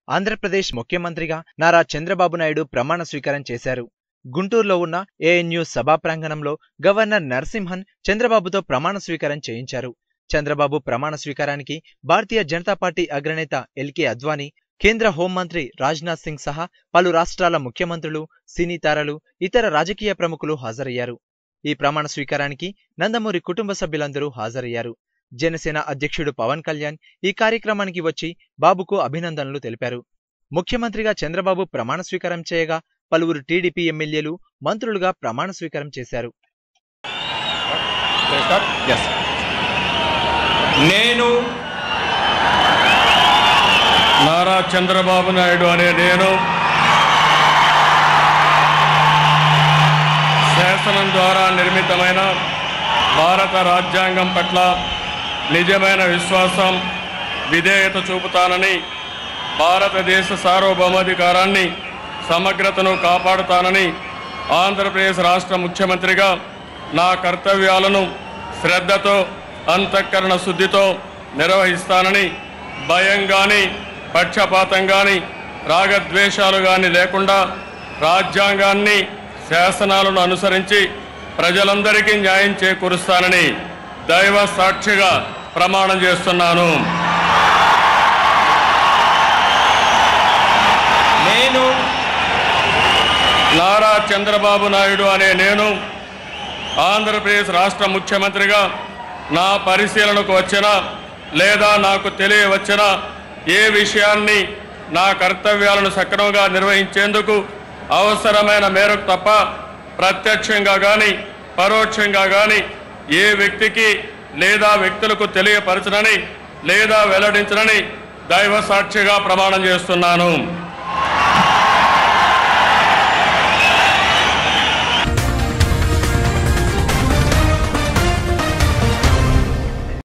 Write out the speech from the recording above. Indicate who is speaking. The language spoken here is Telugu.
Speaker 1: ఆంధ్రప్రదేశ్ ముఖ్యమంత్రిగా నారా చంద్రబాబు నాయుడు ప్రమాణ స్వీకారం చేశారు గుంటూరులో ఉన్న ఏఎన్యు సభా ప్రాంగణంలో గవర్నర్ నరసింహన్ చంద్రబాబుతో ప్రమాణ స్వీకారం చేయించారు చంద్రబాబు ప్రమాణ స్వీకారానికి భారతీయ జనతా పార్టీ అగ్రనేత ఎల్కే అద్వానీ కేంద్ర హోంమంత్రి రాజ్నాథ్ సింగ్ సహా పలు రాష్ట్రాల ముఖ్యమంత్రులు సినీ తారలు ఇతర రాజకీయ ప్రముఖులు హాజరయ్యారు ఈ ప్రమాణ స్వీకారానికి నందమూరి కుటుంబ సభ్యులందరూ హాజరయ్యారు జనసేన అధ్యక్షుడు పవన్ కళ్యాణ్ ఈ కార్యక్రమానికి వచ్చి బాబుకు అభినందనలు తెలిపారు ముఖ్యమంత్రిగా చంద్రబాబు ప్రమాణ స్వీకారం చేయగా పలువురు టీడీపీ ఎమ్మెల్యేలు మంత్రులుగా ప్రమాణ స్వీకారం చేశారు
Speaker 2: నేను నారా చంద్రబాబు నాయుడు అనే నేను శాసనం ద్వారా నిర్మితమైన భారత రాజ్యాంగం పట్ల నిజమైన విశ్వాసం విధేయత చూపుతానని భారతదేశ సార్వభౌమాధికారాన్ని సమగ్రతను కాపాడుతానని ఆంధ్రప్రదేశ్ రాష్ట్ర ముఖ్యమంత్రిగా నా కర్తవ్యాలను శ్రద్ధతో అంతఃకరణ శుద్ధితో నిర్వహిస్తానని భయం కానీ పక్షపాతం కానీ రాగద్వేషాలు కానీ లేకుండా రాజ్యాంగాన్ని శాసనాలను అనుసరించి ప్రజలందరికీ న్యాయం చేకూరుస్తానని దైవ సాక్షిగా ప్రమాణం చేస్తున్నాను నేను నారా చంద్రబాబు నాయుడు అనే నేను ఆంధ్రప్రదేశ్ రాష్ట్ర ముఖ్యమంత్రిగా నా పరిశీలనకు వచ్చిన లేదా నాకు తెలియవచ్చిన ఏ విషయాన్ని నా కర్తవ్యాలను సక్రమంగా నిర్వహించేందుకు అవసరమైన మేరకు తప్ప ప్రత్యక్షంగా కానీ పరోక్షంగా కానీ ఏ వ్యక్తికి లేదా వ్యక్తులకు తెలియపరచనని లేదా వెల్లడించనని దైవ సాక్షిగా ప్రమాణం చేస్తున్నాను